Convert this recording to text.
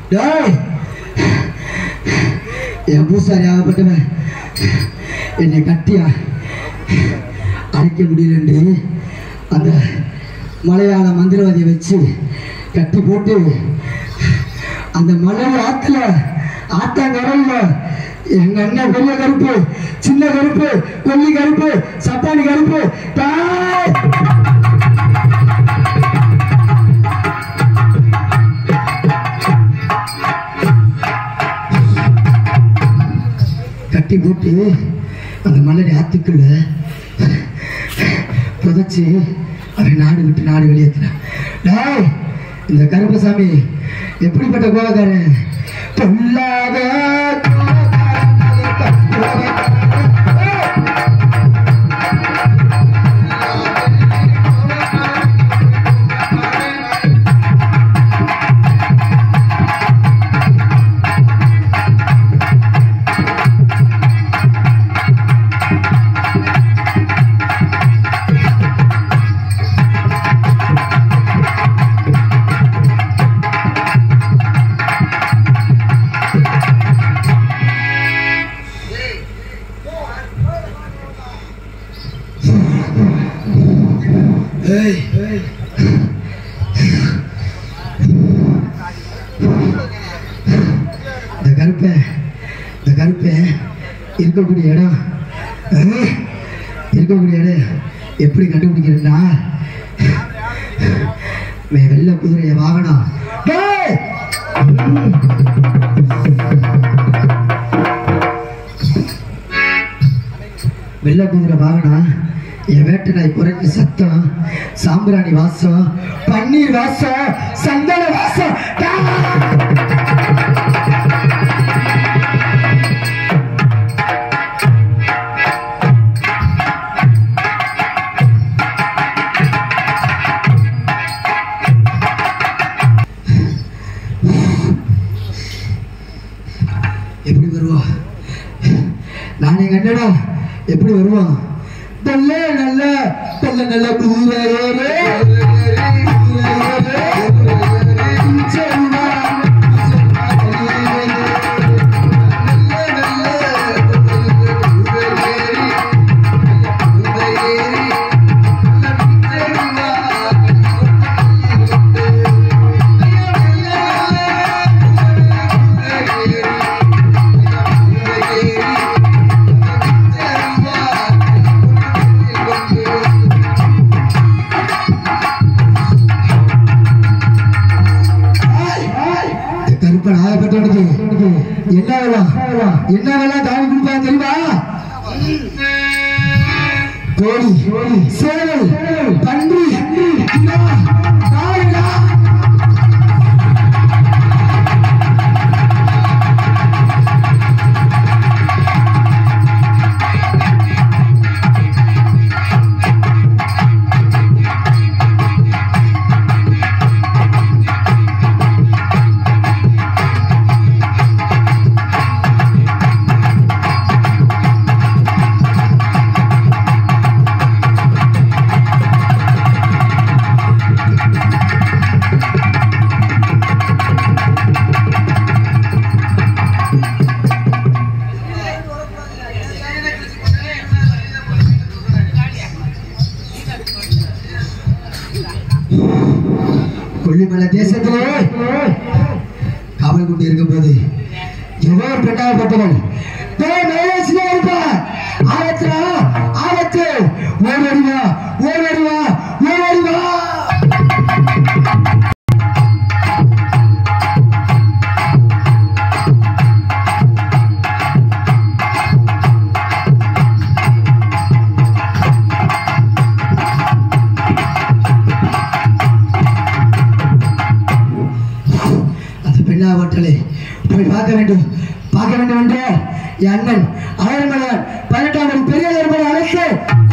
டேய் என் பூசாரி ஆகப்பட்டவன் என்னை கட்டியா அழைக்க முடியலன்று அந்த மலையாள மந்திரவாதியை வச்சு கட்டி போட்டு அந்த மலையாள ஆத்துல ஆத்தாங்கரையில எங்க அண்ணன் பெரிய கருப்பு சின்ன கருப்பு கொல்லி கருப்பு சப்பானி கருப்பு டேய்! கட்டி போட்டு அந்த மலரி ஆத்துக்குள்ள புதைச்சு அவன் நாடு விட்டு நாடு வெளியேற்றினான் டேய் இந்த கருப்பசாமி எப்படிப்பட்ட கோலக்காரன் பொல்லாத ஏய் இந்த கருப்பை இந்த கருப்பை இருக்கக்கூடிய இடம் அஹ், இருக்கக்கூடிய இடம் எப்படி கண்டுபிடிக்கிறேன்னா மே- வெள்ளை குதிரைய வாகனம் டேய்! வெள்ளை குதிரை வாகனம் என் வேட்டை நாய் குறைஞ்ச சத்தம் சாம்பிராணி வாசம் பன்னீர் வாசம் சந்தன வாசம் டேய்! எப்படி வருவோம் நான் எங்க அண்ணனா எப்படி வருவோம் நல்ல நல்ல நல்ல நல்ல குதிரை ஏறு. செல்வா. இந்த கருப்பன் ஆகப்பட்டவனுக்கு என்ன வேலாம் என்ன வேலாம் தாவி கொடுப்பா தெரியுமா கோழி சேவல் பன்றி கிடா, நாய்டா. கொல்லிமலை தேசத்திலே காவல் கொண்டு இருக்கும் போது ஏதோ ஒரு பெண்ணாகப்பட்டவன் இருப்பா ஆபத்துடா ஆபத்து ஓடி வா ஓடி வா ஓடி வா அந்த பெண்ணாவட்டலை போய் பார்க்க வேண்டும் பார்க்க வேண்டும் என்று என் அண்ணன் அழகமலன் பதினெட்டாம் பெரிய அழைத்து